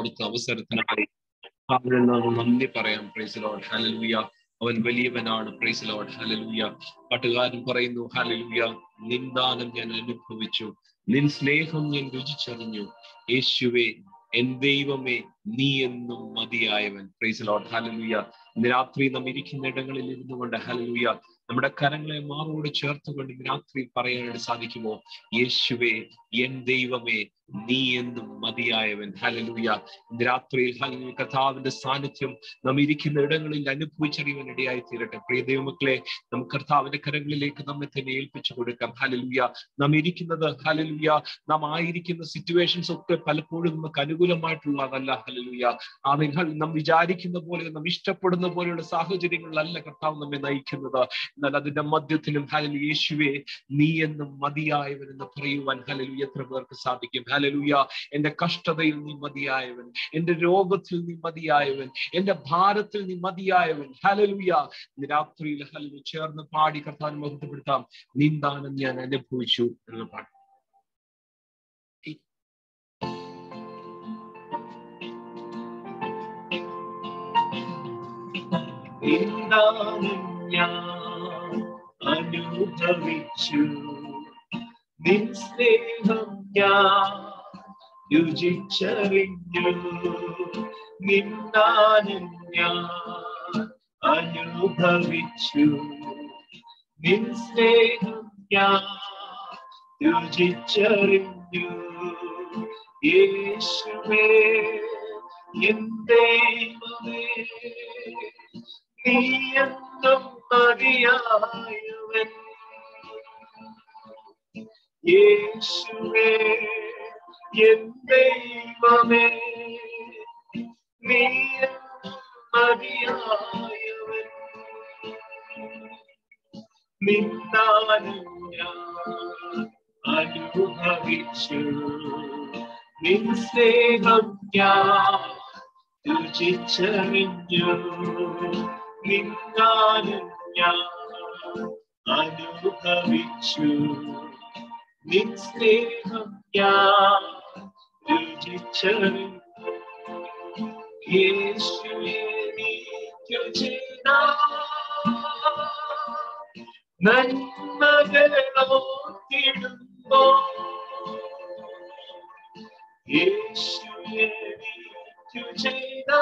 കൊടുത്ത അവസരത്തിനായി അവനിൽ നിന്ന് നന്ദി പറയാം പ്രൈസ് ലോഡ് ഹലലുയ അവൻ വലിയവനാണ് പ്രൈസ് ലോഡ് ഹലലുയ പാട്ടുകാരൻ പറയുന്നു ഹലലുയ നിന്ദാനം ഞാൻ അനുഭവിച്ചു നിൻ സ്നേഹം ഞാൻ രുചിച്ചറിഞ്ഞു യേശുവേ എൻ ദൈവമേ നീ എന്നും മതിയായവൻ പ്രൈസ് ലോഡ് ഹലലുയ ഇന്ന് രാത്രി നാം ഇരിക്കുന്ന ഇടങ്ങളിൽ ഇരുന്നു കൊണ്ട് ഹലലുയ നമ്മുടെ കരങ്ങളെ മാറോട് ചേർത്തുകൊണ്ട് ഇന്ന് രാത്രി പറയാനായിട്ട് സാധിക്കുമോ യേശുവേ എൻ ദൈവമേ നീ എന്നും മതിയായവൻ ഹലലൂയ ഇന്ന് രാത്രിയിൽ ഹലലൂയ കർത്താവിന്റെ സാന്നിധ്യം നാം ഇരിക്കുന്ന ഇടങ്ങളിൽ അനുഭവിച്ചറിയുവാൻ ഇടയായി തീരട്ടെ പ്രിയ ദൈവമക്കളെ നമുക്ക് കർത്താവിന്റെ കരങ്ങളിലേക്ക് നമ്മെ തന്നെ ഏൽപ്പിച്ചു കൊടുക്കാം ഹലലൂയ നാം ഇരിക്കുന്നത് ഹലലൂയ നാം ആയിരിക്കുന്ന സിറ്റുവേഷൻസ് ഒക്കെ പലപ്പോഴും നമുക്ക് അനുകൂലമായിട്ടുള്ളതല്ല ഹലലൂയ ആ നിങ്ങൾ നാം വിചാരിക്കുന്ന പോലെ നാം ഇഷ്ടപ്പെടുന്ന പോലെയുള്ള സാഹചര്യങ്ങളിലല്ല കർത്താവ് നമ്മെ നയിക്കുന്നത് എന്നാൽ അതിന്റെ മധ്യത്തിലും ഹലലു യേശുവെ നീ എന്നും മതിയായവൻ എന്ന് പറയുവാൻ ഹലലു എത്ര പേർക്ക് സാധിക്കും ഹലലുയ എന്റെ കഷ്ടതയിൽ നീ മതിയായവൻ എന്റെ രോഗത്തിൽ നീ മതിയായവൻ എന്റെ ഭാരത്തിൽ നീ മതിയായവൻ ഹലലുയ രാത്രിയിൽ ഹലലു ചേർന്ന് പാടി കർത്താൻ മഹത്വപ്പെടുത്താം നിന്ദാനം ഞാൻ അനുഭവിച്ചു എന്ന പാട്ട് നിന്ദാനം ഞാൻ അനുഭവിച്ചു നിൻ സ്നേഹം ഞാൻ രുചിച്ചറിഞ്ഞു നിന്നാനും ഞാൻ അനുഭവിച്ചു നിൻ സ്നേഹം ഞാൻ രുചിച്ചറിഞ്ഞു യേശുവേ എൻ ദൈവമേ നീ എന്നും മതിയായവൻ യേശുവേ എൻ ദൈവമേ നീ എന്നും മതിയായവൻ നിന്നാനും ഞാൻ അനുഭവിച്ചു നിൻ സ്നേഹം ഞാൻ രുചിച്ചറിഞ്ഞു നിന്നാലും ഞാൻ അനുഭവിച്ചു നിൻ സ്നേഹം ഞാൻ രുചിച്ചറിഞ്ഞു യേശുവേ നീക്കു ചെയ്ത നന്മകളോത്തിടുമ്പോ യേശുവേ നീക്കു ചെയ്ത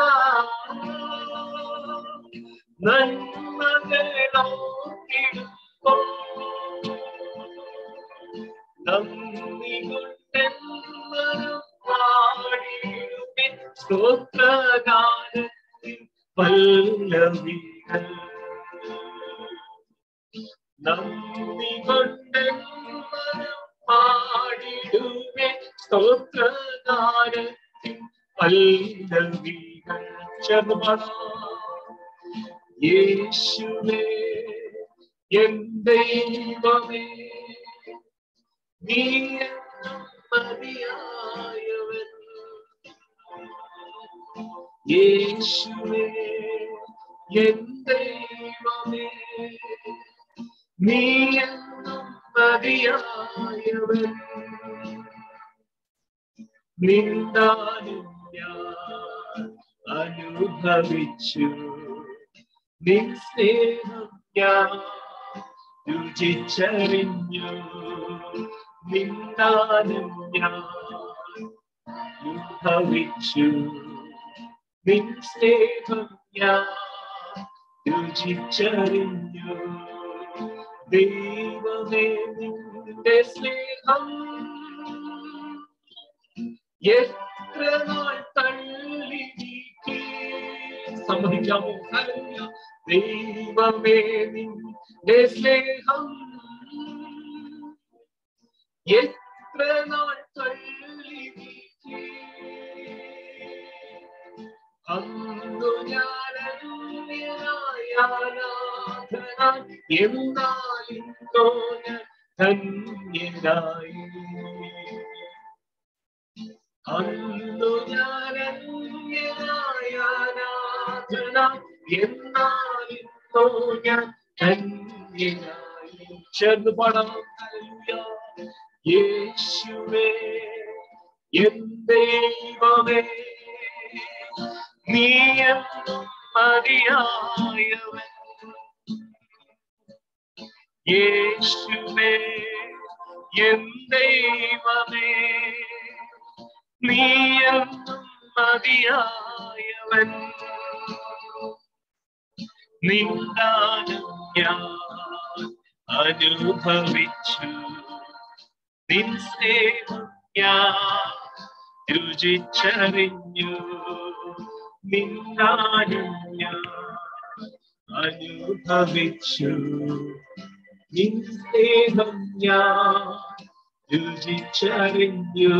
നന്മകളോത്തിടുമ്പോ നന്ദി കൊണ്ടെന്നും പാടിയുമേ സ്തോത്രഗാനത്തിൻ പല്ലവികൾ നന്ദി കൊണ്ടെന്നും പാടിടുമേ സ്തോത്രഗാനത്തിൻ പല്ലവികൾ ചേർന്ന് പാടാം യേശുവേ എൻ ദൈവമേ നീ എന്നും മതിയായവൻ യേശുവേ എൻ ദൈവമേ നീ എന്നും മതിയായവൻ നിന്ദാനും ഞാൻ അനുഭവിച്ചു നിൻ സ്നേഹം ഞാൻ രുചിച്ചറിഞ്ഞു നിന്നാനും ഞാൻ അനുഭവിച്ചു നിൻ സ്നേഹം ഞാൻ രുചിച്ചറിഞ്ഞു ദൈവമേ നിന്റെ സ്നേഹം എത്ര നാൾ തള്ളി നീക്കി സമ്മതിക്കാമോ ഹല്ലേലൂയ. ദൈവമേ നിന്റെ സ്നേഹം എത്ര നാൾ തള്ളി നീക്കി അന്നു ഞാൻ അന്യനായ അനാഥനായി എന്നാലിന്നോ ഞാൻ ധന്യനായി അന്നു ഞാൻ അന്യനായ അനാഥനായി എന്നാലിന്നോ ഞാൻ ധന്യനായി ചേർന്ന് പാടാം ഹല്ലേലൂയ. യേശുവേ എൻ ദൈവമേ നീയെന്നും മതിയായവൻ യേശുവേ എൻ ദൈവമേ നീയെന്നും മതിയായവൻ നിന്ദാനം ഞാൻ അനുഭവിച്ചു നിൻ സ്നേഹം ഞാൻ രുചിച്ചറിഞ്ഞു നിന്ദാനം ഞാൻ അനുഭവിച്ചു നിൻ സ്നേഹം ഞാൻ രുചിച്ചറിഞ്ഞു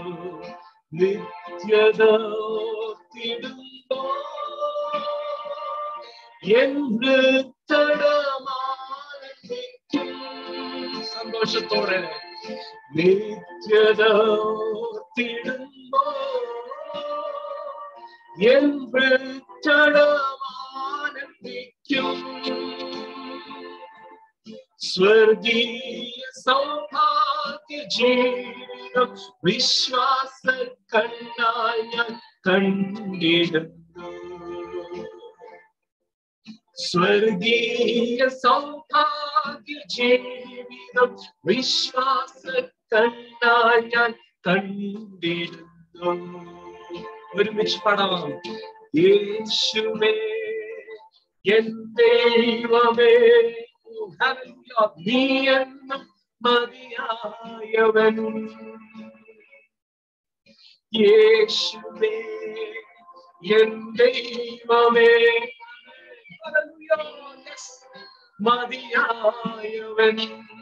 നിത്യത തിടുമ്പോ എന്ന് തടമാനന്ദിക്കും സന്തോഷത്തോടെ നിത്യത തിടുമ്പോ എന്ന് തടമാനന്ദിക്കും സ്വർഗീയ സൗഭാഗ്യ ജീവിതം വിശ്വാസ കണ്ണാൽ ഞാൻ കണ്ടിടുന്നു സ്വർഗീയ സൗഭാഗ്യ ജീവിതം വിശ്വാസ കണ്ണാൽ ഞാൻ കണ്ടിടുന്നു ഒരുമിച്ച് പടവാം യേശുവേ എൻ ദൈവമേ ഹല്ലേലൂയ, നീ എന്നും മതിയായവൻ യേശുവേ എൻ ദൈവമേ ഹല്ലേലൂയ, yes, മതിയായവൻ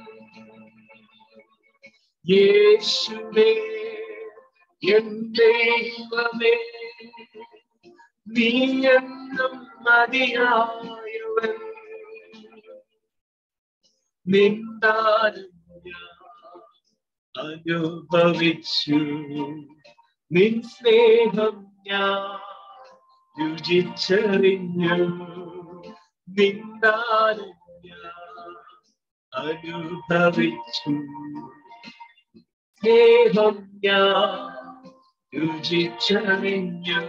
യേശുവേ എൻ ദൈവമേ നീ എന്നും മതിയായവൻ നിന്ദാനം ഞാൻ അനുഭവിച്ചു നിൻ സ്നേഹം ഞാൻ രുചിച്ചറിഞ്ഞു നിന്ദാനം ഞാൻ അനുഭവിച്ചു സ്നേഹം ഞാൻ രുചിച്ചറിഞ്ഞു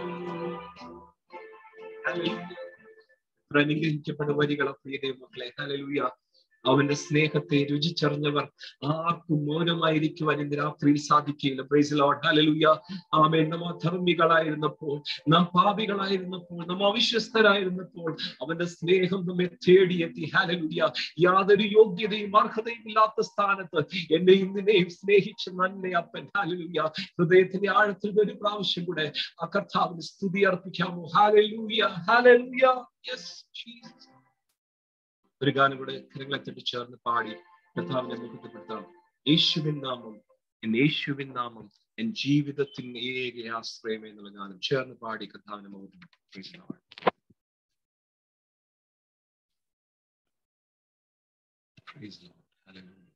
അനുഗ്രഹിക്കപ്പെട്ട വരികളെ പ്രിയ മക്കളെ ഹലലുയ അവന്റെ സ്നേഹത്തെ രുചിച്ചറിഞ്ഞവർ ആർക്കും മൗനമായിരിക്കുവാൻ ഇന്ന് രാത്രിയിൽ സാധിക്കില്ല പ്രൈസ് ലോഡ് ഹലലുയ ആമേ നാം അധർമ്മികളായിരുന്നപ്പോൾ നാം പാപികളായിരുന്നപ്പോൾ നാം അവിശ്വസ്തരായിരുന്നപ്പോൾ അവന്റെ സ്നേഹം നമ്മെ തേടിയെത്തി ഹലലുയ യാതൊരു യോഗ്യതയും അർഹതയും ഇല്ലാത്ത സ്ഥാനത്ത് എന്നെയും നിന്നെയും സ്നേഹിച്ച നന്മയപ്പൻ ഹലലുയ ഹൃദയത്തിന്റെ ആഴത്തിൽ ഒരു പ്രാവശ്യം കൂടെ ആ കർത്താവിന് സ്തുതി അർപ്പിക്കാമോ ഹാലലൂയ ഹാലലൂയ യെസ് ജീസസ് ഒരു ഗാനം കൂടെ കരങ്ങളെ തട്ടി ചേർന്ന് പാടി കർത്താവിനെ മുഖത്തപ്പെടുത്താം യേശുവിൻ നാമം എൻ യേശുവിൻ നാമം എൻ ജീവിതത്തിന് ഏക ആശ്രയം എന്നുള്ള ഗാനം ചേർന്ന് പാടി കർത്താവിനെ മുഖത്ത് Praise the Lord. Hallelujah.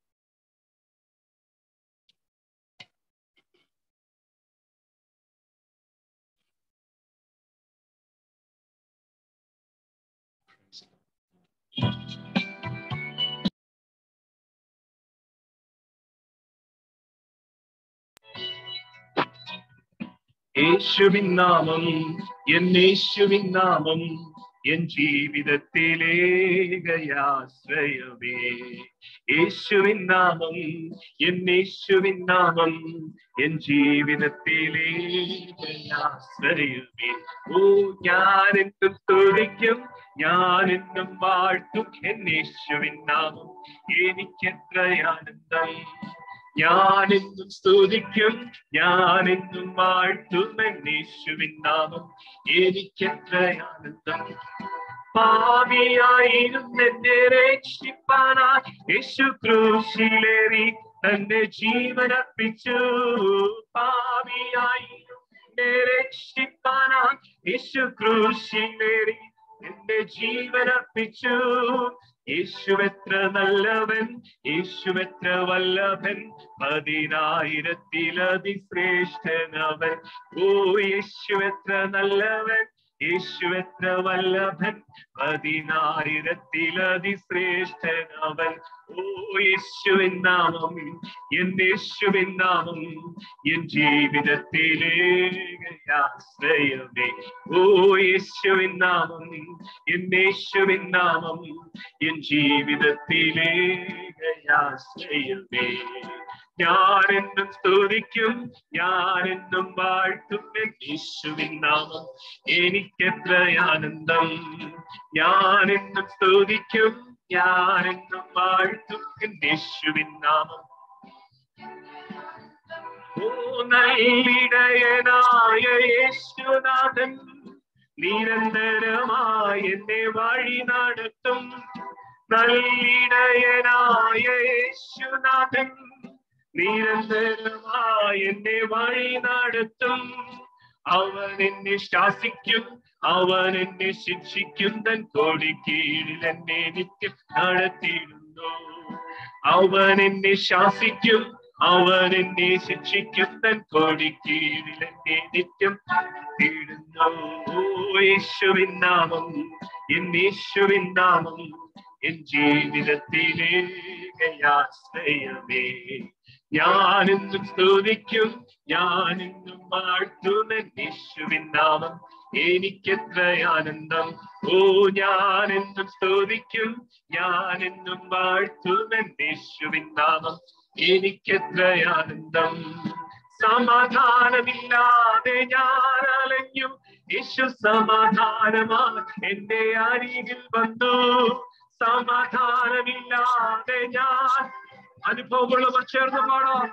Praise the Lord. യേശുവിൻ നാമം എൻ യേശുവിൻ നാമം എൻ ജീവിതത്തിലേകയാശ്രയമേ യേശുവിൻ നാമം എൻ യേശുവിൻ നാമം എൻ ജീവിതത്തിലേകയാശ്രയമേ ഓ ഞാൻ എന്നും സ്തുതിക്കും ഞാൻ എന്നും വാഴ്ത്തും എൻ യേശുവിൻ നാമം എനിക്കെത്ര ആനന്ദം ഞാൻ എന്നും സ്തുതിക്കും ഞാൻ എന്നും വാഴ്ത്തും എന്നേശുവിൻ നാമം എനിക്കെത്ര ആനന്ദം പാവിയായിരുന്നു എന്നെ രക്ഷിപ്പാനായി യേശു ക്രൂശിലേറി തന്റെ ജീവനർപ്പിച്ചു പാവിയായിരുന്നു എന്നെ രക്ഷിപ്പാനായി യേശു ക്രൂശിലേറി എന്റെ ജീവനർപ്പിച്ചു യേശുവെത്ര നല്ലവൻ യേശുവെത്ര വല്ലഭൻ പതിനായിരത്തിലതിശ്രേഷ്ഠനവൻ ഓ യേശുവെത്ര നല്ലവൻ യേശുവെത്ര വല്ലഭൻ പതിനായിരത്തിലതിശ്രേഷ്ഠനവൻ ഓ യേശുവിൻ നാമം എൻ യേശുവിൻ നാമം എൻ ജീവിതത്തിലെ ആശ്രയമേ ഓ യേശുവിൻ നാമം എൻ യേശുവിൻ നാമം എൻ ജീവിതത്തിലെ ആശ്രയമേ ഞാനെന്നും സ്തുതിക്കും ഞാനെന്നും വാഴ്ത്തും എൻ യേശുവിൻ നാമം എനിക്കെത്ര ആനന്ദം ഞാനെന്നും സ്തുതിക്കും ഞാനെന്നും വാഴ്ത്തും എൻ യേശുവിൻ നാമം ഓ നല്ലിടയനായ യേശുനാഥൻ നിരന്തരമായി എന്നെ വഴി നടത്തും നല്ലിടയനായ യേശുനാഥൻ നിരന്തരമായി എന്നെ വഴി നടത്തും അവൻ എന്നെ ശാസിക്കും അവൻ എന്നെ ശിക്ഷിക്കും തൻ കോടി കീഴിൽ എന്നെ നിത്യം നടത്തിയിടുന്നു അവൻ എന്നെ ശാസിക്കും അവൻ എന്നെ ശിക്ഷിക്കും തൻ കോടി കീഴിൽ എന്നെ നിത്യം തീടുന്നു ഓ യേശുവിൻ നാമം എൻ യേശുവിൻ നാമം എൻ ജീവിതത്തിലെ ആശ്രയമേ ഞാനെന്നും സ്തുതിക്കും ഞാനെന്നും വാഴ്ത്തും എൻ യേശുവിൻ നാമം എനിക്കെത്ര ആനന്ദം ഓ ഞാനെന്നും സ്തുതിക്കും ഞാനെന്നും വാഴ്ത്തും എൻ യേശുവിൻ നാമം എനിക്കെത്ര ആനന്ദം സമാധാനമില്ലാതെ ഞാൻ അലഞ്ഞു യേശു സമാധാനമാ എന്റെ അരികിൽ വന്നു സമാധാനമില്ലാതെ ഞാൻ അനുഭവമുള്ളവർ ചേർന്ന് പാടാം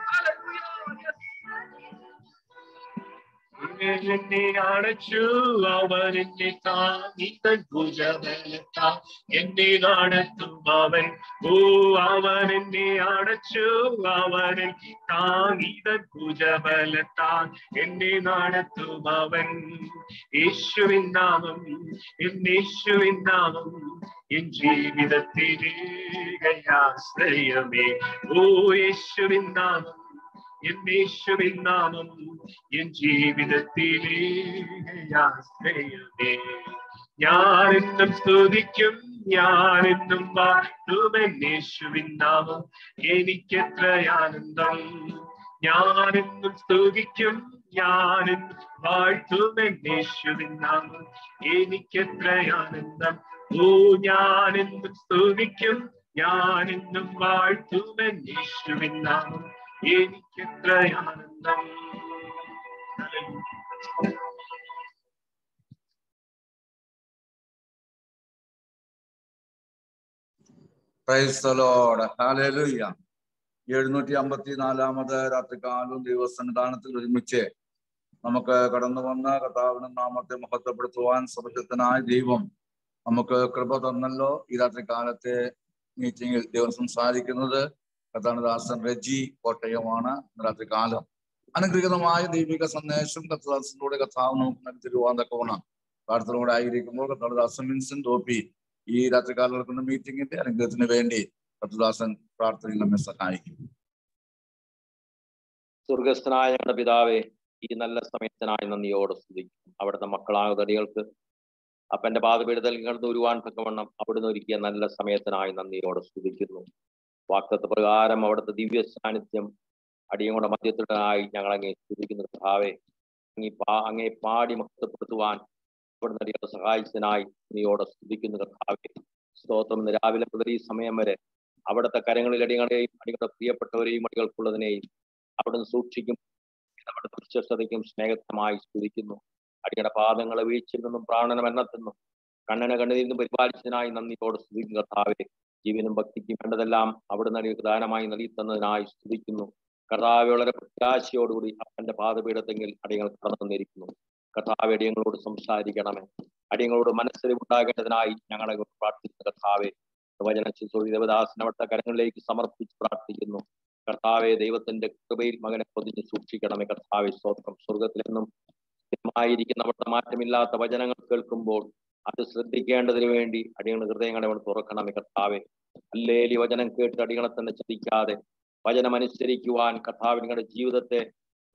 എന്നെ അടച്ചു അവൻ എന്നെ താങ്ങി തൻ ഭുജബലത്താ എന്നെ നടത്തും അവൻ ഓ അവൻ എന്നെ അടച്ചു അവൻ എന്നെ താങ്ങി തൻ ഭുജബലത്താൻ എന്നെ നടത്തും അവൻ യേശുവിൻ നാമം എൻ യേശുവിൻ നാമം എൻ ജീവിതത്തിലെ ആശ്രയമേ ഓ യേശുവിൻ നാമം എൻ യേശുവിൻ നാമം എൻ ജീവിതത്തിലെ ആശ്രയമേ ഞാനെന്നും സ്തുതിക്കും ഞാനെന്നും വാഴ്ത്തും എൻ യേശുവിൻ നാമം എനിക്കെത്ര ആനന്ദം ഞാനെന്നും സ്തുതിക്കും ഞാനെന്നും വാഴ്ത്തും എൻ യേശുവിൻ നാമം എനിക്കെത്ര ആനന്ദം ഓ ഞാനെന്നും സ്തുതിക്കും ഞാനെന്നും വാഴ്ത്തും എൻ യേശുവിൻ നാമം എനിക്കെത്ര ആനന്ദം പ്രൈസ് the Lord. Hallelujah. എഴുന്നൂറ്റി അമ്പത്തി നാലാമത് രാത്രികാലം ദൈവസന്നിധാനത്തിൽ ഒരുമിച്ച് നമുക്ക് കടന്നു വന്ന കർത്താവിന്റെ നാമത്തെ മഹത്വപ്പെടുത്തുവാൻ സമചിത്തനായ ദൈവം നമുക്ക് കൃപ തന്നല്ലോ ഈ രാത്രികാലത്തെ മീറ്റിംഗിൽ ദൈവം സംസാരിക്കുന്നത് കർത്താനദാസൻ റെജി കോട്ടയമാണ് ഇന്ന് രാത്രികാലം അനുഗ്രഹീതമായ ദൈവിക സന്ദേശം കർത്തദാസനിലൂടെ കർത്താവ് നമുക്ക് നൽകിത്തരുവാൻ തക്കവണ്ണം പ്രാർത്ഥനയോടെ ആയിരിക്കുമ്പോൾ കർത്താനദാസൻ വിൻസെന്റ് ഒ ഈ രാത്രികാലം നടക്കുന്ന മീറ്റിംഗിന്റെ അനുഗ്രഹത്തിന് വേണ്ടി കർത്തദാസൻ പ്രാർത്ഥനയിൽ നമ്മെ സഹായിക്കും സ്വർഗസ്ഥനായ ഞങ്ങളുടെ പിതാവേ ഈ നല്ല സമയത്തിനായി നന്ദിയോട് സ്തുതിക്കും അവിടുത്തെ മക്കളായ ഉദടികൾക്ക് അപ്പന്റെ പാതപീഠത്തിൽ കിടന്ന് ഉരുവാൻ തക്കവണ്ണം അവിടുന്ന് ഒരുക്കിയ നല്ല സമയത്തിനായി നന്ദിയോട് സ്തുതിക്കുന്നു വാക്തത്വ പ്രകാരം അവിടുത്തെ ദിവ്യ സാന്നിധ്യം അടിയങ്ങളുടെ മധ്യത്തിനായി ഞങ്ങൾ അങ്ങേ സ്തുതിക്കുന്നു കർത്താവേ അങ്ങേ പാ അങ്ങേ പാടി മഹത്വപ്പെടുത്തുവാൻ അവിടുന്ന് അടിയുടെ സഹായിച്ചതിനായി നന്ദിയോടെ സ്തുതിക്കുന്നു കർത്താവേ സ്തോത്രം ഇന്ന് രാവിലെ മുതൽ ഈ സമയം വരെ അവിടുത്തെ കരങ്ങളിൽ അടികളെയും അടികളുടെ പ്രിയപ്പെട്ടവരെയും അടികൾക്കുള്ളതിനെയും അവിടുന്ന് സൂക്ഷിക്കും അവിടുത്തെ വിശ്വസ്തതയ്ക്കും സ്നേഹത്തിനുമായി സ്തുതിക്കുന്നു അടിയുടെ പാദങ്ങളെ വീഴ്ചയിൽ നിന്നും പ്രാണനം എണ്ണത്തുനിന്നും കണ്ണന കണ്ണിൽ നിന്നും പരിപാലിച്ചതിനായി നന്ദിയോട് സ്തുതിക്കും കർത്താവെ ജീവനും ഭക്തിക്കും വേണ്ടതെല്ലാം അവിടുന്ന് അടികൾക്ക് ദാനമായി നൽകി തന്നതിനായി സ്തുതിക്കുന്നു കർത്താവ് വളരെ പ്രത്യാശയോടുകൂടി അപ്പന്റെ പാദപീഠത്തെങ്കിൽ അടിയങ്ങൾ കടന്നു തന്നിരിക്കുന്നു കർത്താവ് അടിയങ്ങളോട് സംസാരിക്കണമേ അടിയങ്ങളോട് മനസ്സിലുണ്ടാകേണ്ടതിനായി ഞങ്ങളെ പ്രാർത്ഥിക്കുന്ന കർത്താവെ വചന ശുശ്രൂഷ ദേവദാസൻ അവിടുത്തെ കരങ്ങളിലേക്ക് സമർപ്പിച്ച് പ്രാർത്ഥിക്കുന്നു കർത്താവെ ദൈവത്തിന്റെ കൃപയിൽ മകനെ പൊതിഞ്ഞ് സൂക്ഷിക്കണമേ കർത്താവെ സ്തോത്രം സ്വർഗത്തിൽ നിന്നും സ്ഥിരമായിരിക്കുന്ന അവിടുത്തെ മാറ്റമില്ലാത്ത വചനങ്ങൾ കേൾക്കുമ്പോൾ അത് ശ്രദ്ധിക്കേണ്ടതിന് വേണ്ടി അടിയങ്ങളുടെ ഹൃദയങ്ങളെ അവിടെ തുറക്കണമേ കർത്താവെ അല്ലേലി വചനം കേട്ട് അടികളെ തന്നെ ചതിക്കാതെ വചനം അനുസരിക്കുവാൻ കർത്താവ് നിങ്ങളുടെ ജീവിതത്തെ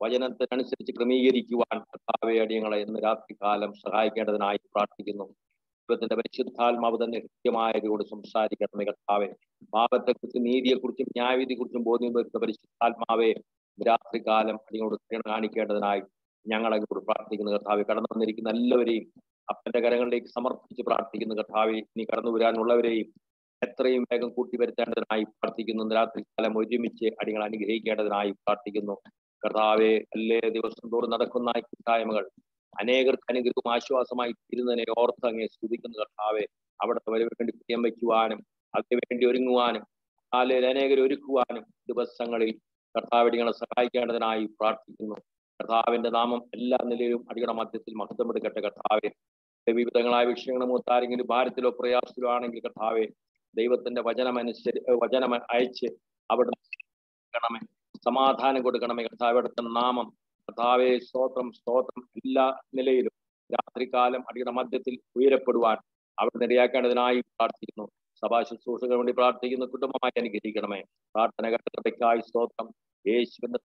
വചനത്തിനനുസരിച്ച് ക്രമീകരിക്കുവാൻ കർത്താവെ അടിയങ്ങളെ ഇന്ന് രാത്രികാലം സഹായിക്കേണ്ടതിനായി പ്രാർത്ഥിക്കുന്നു ദൈവത്തിന്റെ പരിശുദ്ധാത്മാവ് തന്നെ കൃത്യമായതോട് സംസാരിക്കണമേ കർത്താവെ പാപത്തെക്കുറിച്ചും നീതിയെക്കുറിച്ചും ന്യായവിധിയെക്കുറിച്ചും ബോധ്യം വരുത്ത പരിശുദ്ധാത്മാവെ രാത്രികാലം അടിയോട് കരുണ കാണിക്കേണ്ടതിനായി ഞങ്ങളെ കൂടെ പ്രാർത്ഥിക്കുന്ന കർത്താവെ കടന്നു വന്നിരിക്കുന്ന എല്ലാവരെയും അപ്പന്റെ കരങ്ങളിലേക്ക് സമർപ്പിച്ച് പ്രാർത്ഥിക്കുന്ന കർത്താവെ ഇനി കടന്നു വരാനുള്ളവരെയും എത്രയും വേഗം കൂട്ടി വരുത്തേണ്ടതിനായി പ്രാർത്ഥിക്കുന്നു ഇന്ന് രാത്രികാലം ഒരുമിച്ച് അടികൾ അനുഗ്രഹിക്കേണ്ടതിനായി പ്രാർത്ഥിക്കുന്നു കർത്താവെ എല്ലാ ദിവസം തോറും നടക്കുന്ന ഈ കൂട്ടായ്മകൾ അനേകർക്ക് അനുഗ്രഹവും ആശ്വാസമായി തീരുന്നതിനെ ഓർത്ത് അങ്ങേ സ്തുതിക്കുന്ന കർത്താവെ അവിടുത്തെ വരവ് വേണ്ടി പ്രിയം വയ്ക്കുവാനും അതിനു വേണ്ടി ഒരുങ്ങുവാനും കാലയിൽ അനേകർ ഒരുക്കുവാനും ദിവസങ്ങളിൽ കർത്താവടികളെ സഹായിക്കേണ്ടതിനായി പ്രാർത്ഥിക്കുന്നു കർത്താവിന്റെ നാമം എല്ലാ നിലയിലും അടിയുടെ മധ്യത്തിൽ മഹത്വമെടുക്കട്ടെ കർത്താവെ വിവിധങ്ങളായ വിഷയങ്ങൾ മൂത്താരെങ്കിലും ഭാരത്തിലോ പ്രയാസത്തിലോ ആണെങ്കിൽ കർത്താവെ ദൈവത്തിന്റെ വചനം അനുസരി വചനം അയച്ച് അവിടെ കൊടുക്കണമേ സമാധാനം കൊടുക്കണമേ കർത്താവ് അവിടുത്തെ നാമം കർത്താവെ സ്തോത്രം സ്തോത്രം എല്ലാ നിലയിലും രാത്രികാലം അടിയുടെ മധ്യത്തിൽ ഉയരപ്പെടുവാൻ അവിടെ ഇടയാക്കേണ്ടതിനായി പ്രാർത്ഥിക്കുന്നു സഭാ ശുശ്രൂഷകൾ വേണ്ടി പ്രാർത്ഥിക്കുന്ന കുടുംബമായി അനുഗ്രഹിക്കണമേ പ്രാർത്ഥന ഘട്ടത്തിലേക്കായി സ്തോത്രം യേശുവിന്റെ